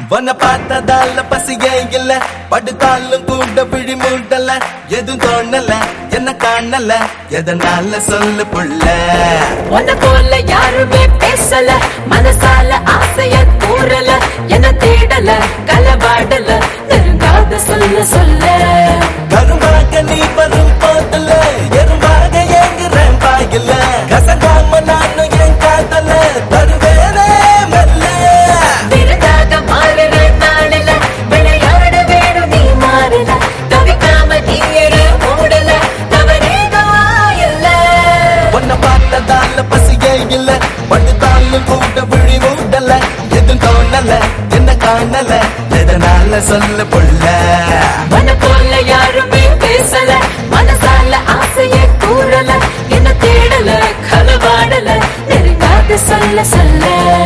உன்னை பார்த்ததால பசியே இல்ல படுத்தாலும் கூட விழி மூடல எதுவும் தோணல என்ன காணல எதனால சொல்லு புள்ள உன்னை போல யாருமே பேசல மனசால ஆசைய கூறல என்ன தேடல களவாடல நெருங்காத சொல்ல சொல்ல கரும்பாக நீ வரும் போதுல எறும்பாக ஏங்குறேன் பாயில கசங்காம நானும் என் காதல தருவேனே மெல்ல விருதாக மாறுற நாளில விளையாட வேணும் நீ மாறல தவிக்காம நீ இரு மூடல தவறேதோ இல்ல உன்னை பார்த்ததால பசியே இல்ல படுத்தாலும் கூட விழி மூடல எதுவும் தோணல என்ன காணல எதனால சொல்ல புள்ள உன்னை போல யாருமே பேசல மனசால ஆசைய கூறல என்ன தேடல களவாடல நெருங்காத சொல்ல சொல்ல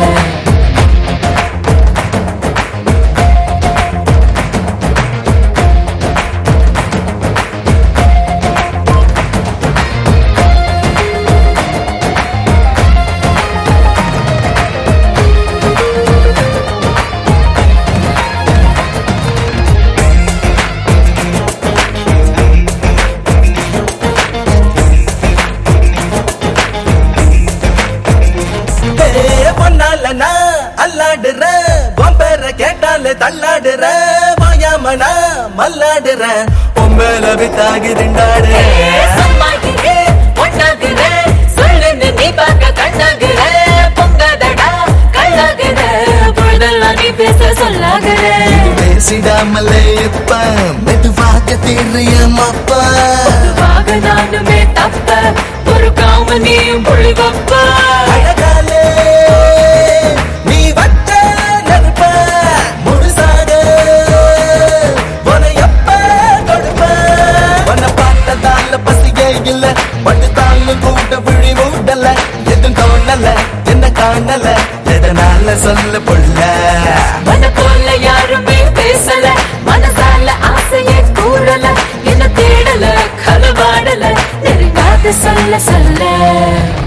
ஏ, பொன்னால நான் அல்லாடுறேன் உன் பேரை கேட்டாலே தள்ளாடுறேன் வாயாம நான் மல்லாடுறேன் உன் வித்தாகி திண்டாடுறேன் சம்மாகிறே, பொண்ணாகிறே, சொல்லுன்னு நீ பார்க்க கண்ணாகிற, பொங்காதடா, கண்ணாகிற, பொழுதெல்லாம் நீ பேச சொல்லாகிற. பேசிடாமலே இப்ப மெதுவாக தீர்றியமாப்பா பொதுவாக நானுமே தப்ப, பொறுக்காம நீயும் புள்ளி வைப்ப. அழகாலே நீ வட்ட நெருப்ப முழுசாக உன்னை எப்ப கொடுப்ப உன்னை பார்த்ததால பசியே இல்ல படுத்தாலும் கூட விழி மூடல எதுவும் தோணல என்ன காணல எதனால சொல்ல புள்ள உன்னை போல யாருமே பேசல மனசால ஆசையை கூறல என்ன தேடல களவாடல நெருங்காத சொல்ல சொல்ல